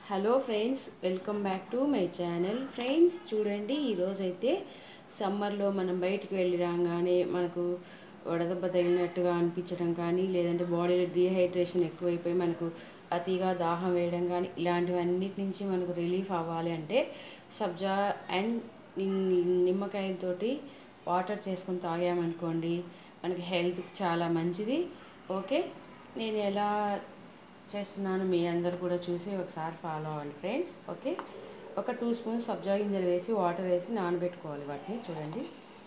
hello friends welcome back to my channel friends చూడండి ఈరోజైతే సమ్మర్లో మనం బయటికి వెళ్ళి రాగానే మనకు వడదెబ్బ తగిలినట్టుగా అనిపించడం కానీ లేదంటే బాడీలో డీహైడ్రేషన్ ఎక్కువైపోయి మనకు అతిగా దాహం వేయడం కానీ ఇలాంటివన్నిటి నుంచి మనకు రిలీఫ్ అవ్వాలి అంటే సబ్జా అండ్ నిమ్మకాయలతోటి వాటర్ చేసుకొని తాగామనుకోండి మనకి హెల్త్కి చాలా మంచిది ఓకే నేను ఎలా చేస్తున్నాను మీ అందరు కూడా చూసి ఒకసారి ఫాలో అవ్వండి ఫ్రెండ్స్ ఓకే ఒక టూ స్పూన్స్ సబ్జా గింజలు వేసి వాటర్ వేసి నానబెట్టుకోవాలి వాటిని చూడండి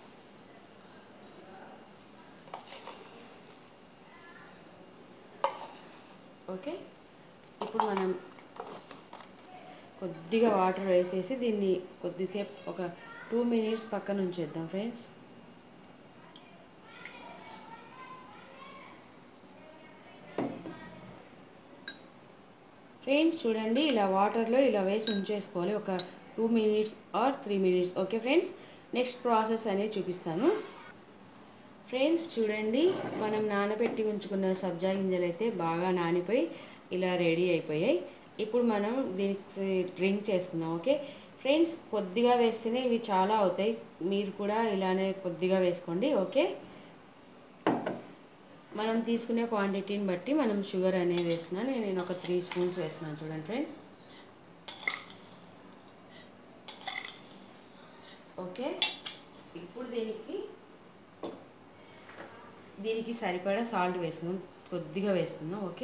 ఓకే ఇప్పుడు మనం కొద్దిగా వాటర్ వేసేసి దీన్ని కొద్దిసేపు ఒక టూ మినిట్స్ పక్కన ఉంచేద్దాం ఫ్రెండ్స్ ఫ్రెండ్స్ చూడండి ఇలా వాటర్లో ఇలా వేసి ఉంచేసుకోవాలి ఒక two minutes or three minutes okay friends next process అనేది చూపిస్తాను ఫ్రెండ్స్ చూడండి మనం నానబెట్టి ఉంచుకున్న సబ్జా గింజలు అయితే బాగా నానిపోయి ఇలా రెడీ అయిపోయాయి ఇప్పుడు మనం దీనికి డ్రింక్ చేసుకుందాం ఓకే ఫ్రెండ్స్ కొద్దిగా వేస్తేనే ఇవి చాలా అవుతాయి మీరు కూడా ఇలానే కొద్దిగా వేసుకోండి ఓకే మనం తీసుకునే క్వాంటిటీని బట్టి మనం షుగర్ అనేది వేస్తున్నాను నేను ఒక త్రీ స్పూన్స్ వేస్తున్నాను చూడండి ఫ్రెండ్స్ ఓకే ఇప్పుడు దీనికి దీనికి సరిపడా సాల్ట్ వేసుకుందాం కొద్దిగా వేసుకుందాం ఓకే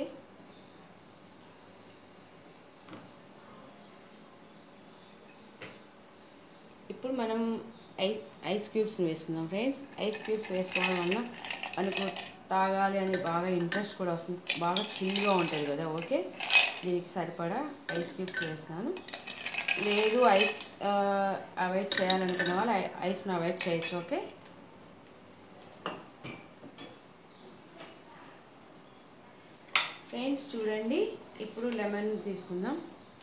ఇప్పుడు మనం ఐస్ ఐస్ క్యూబ్స్ని వేసుకుందాం ఫ్రెండ్స్ ఐస్ క్యూబ్స్ వేసుకోవడం వల్ల మనకు తాగాలి అని బాగా ఇంట్రెస్ట్ కూడా వస్తుంది బాగా చిల్గా ఉంటుంది కదా ఓకే దీనికి సరిపడా ఐస్ క్యూబ్స్ వేసినాను లేదు ఐస్ అవాయిడ్ చేయాలనుకున్న వాళ్ళు ఐస్ని అవాయిడ్ చేయొచ్చు ఓకే ఫ్రెండ్స్ చూడండి ఇప్పుడు లెమన్ తీసుకుందాం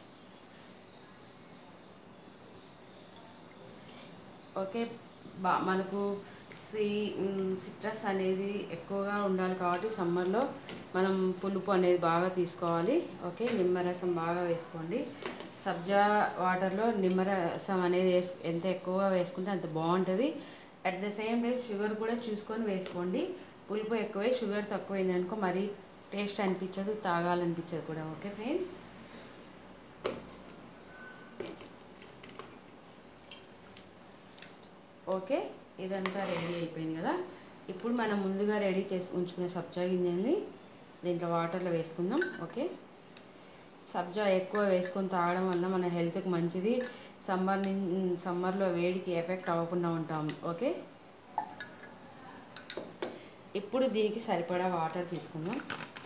ఓకే బా మనకు సి సిట్రస్ అనేది ఎక్కువగా ఉండాలి కాబట్టి సమ్మర్లో మనం పులుపు అనేది బాగా తీసుకోవాలి ఓకే నిమ్మరసం బాగా వేసుకోండి సబ్జా వాటర్లో నిమ్మరసం అనేది వేసు ఎంత ఎక్కువగా వేసుకుంటే అంత బాగుంటుంది at the same time sugar కూడా చూసుకొని వేసుకోండి పులుపు ఎక్కువై షుగర్ తక్కువైంది అనుకో మరీ టేస్ట్ అనిపించదు తాగాలనిపించదు కూడా ఓకే ఫ్రెండ్స్ ఓకే ఇదంతా రెడీ అయిపోయింది కదా ఇప్పుడు మనం ముందుగా రెడీ చేసి ఉంచుకునే సబ్జా గింజల్ని దీంట్లో వాటర్లో వేసుకుందాం ఓకే సబ్జా ఎక్కువ వేసుకొని తాగడం వల్ల మన హెల్త్కి మంచిది సమ్మర్ సమ్మర్లో వేడికి ఎఫెక్ట్ అవ్వకుండా ఉంటాం ఓకే ఇప్పుడు దీనికి సరిపడా వాటర్ తీసుకుందాం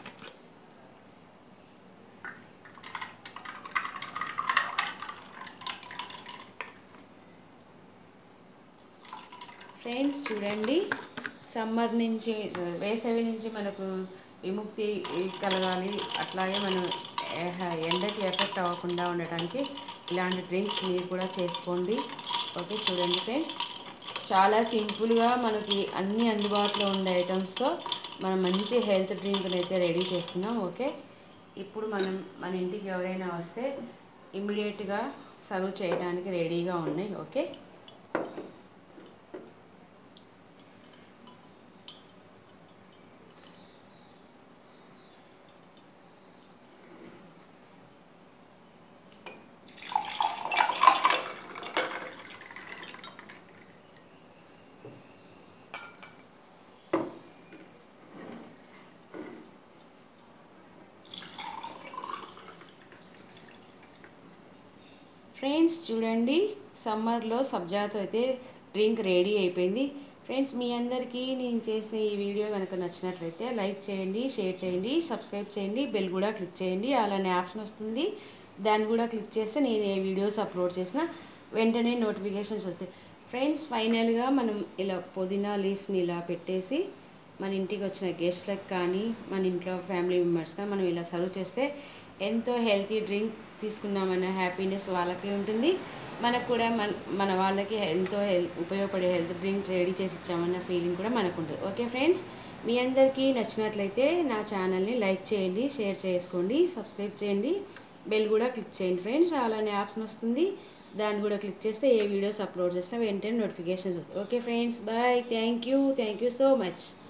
ఫ్రెండ్స్ చూడండి సమ్మర్ నుంచి వేసవి నుంచి మనకు విముక్తి కలగాలి అట్లాగే మనం ఎండకి ఎఫెక్ట్ అవ్వకుండా ఉండటానికి ఇలాంటి డ్రింక్స్ మీరు కూడా చేసుకోండి ఓకే చూడండి ఫ్రెండ్స్ చాలా సింపుల్గా మనకి అన్ని అందుబాటులో ఉండే ఐటమ్స్తో మనం మంచి హెల్త్ డ్రింక్ని అయితే రెడీ చేసుకున్నాం ఓకే ఇప్పుడు మనం మన ఇంటికి ఎవరైనా వస్తే ఇమ్మీడియట్గా సర్వ్ చేయడానికి రెడీగా ఉన్నాయి ఓకే ఫ్రెండ్స్ చూడండి సమ్మర్లో సబ్జాతో అయితే డ్రింక్ రెడీ అయిపోయింది ఫ్రెండ్స్ మీ అందరికీ నేను చేసిన ఈ వీడియో కనుక నచ్చినట్లయితే లైక్ చేయండి షేర్ చేయండి సబ్స్క్రైబ్ చేయండి బెల్ కూడా క్లిక్ చేయండి అలానే ఆప్షన్ వస్తుంది దాన్ని కూడా క్లిక్ చేస్తే నేను ఏ వీడియోస్ అప్లోడ్ చేసినా వెంటనే నోటిఫికేషన్స్ వస్తాయి ఫ్రెండ్స్ ఫైనల్గా మనం ఇలా పుదీనా లీఫ్ని ఇలా పెట్టేసి మన ఇంటికి వచ్చిన గెస్ట్లకు కానీ మన ఇంట్లో ఫ్యామిలీ మెంబర్స్ కానీ మనం ఇలా సర్వ్ చేస్తే ఎంతో హెల్తీ డ్రింక్ తీసుకున్నామన్న హ్యాపీనెస్ వాళ్ళకి ఉంటుంది మనకు కూడా మన మన వాళ్ళకి ఎంతో హెల్ ఉపయోగపడే హెల్త్ డ్రింక్ రెడీ చేసి ఇచ్చామన్న ఫీలింగ్ కూడా మనకు ఉంటుంది ఓకే ఫ్రెండ్స్ మీ అందరికీ నచ్చినట్లయితే నా ఛానల్ని లైక్ చేయండి షేర్ చేసుకోండి సబ్స్క్రైబ్ చేయండి బెల్ కూడా క్లిక్ చేయండి ఫ్రెండ్స్ అలానే ఆప్షన్ వస్తుంది దాన్ని కూడా క్లిక్ చేస్తే ఏ వీడియోస్ అప్లోడ్ చేసినా వెంటనే నోటిఫికేషన్స్ వస్తాయి okay friends bye thank you thank you so much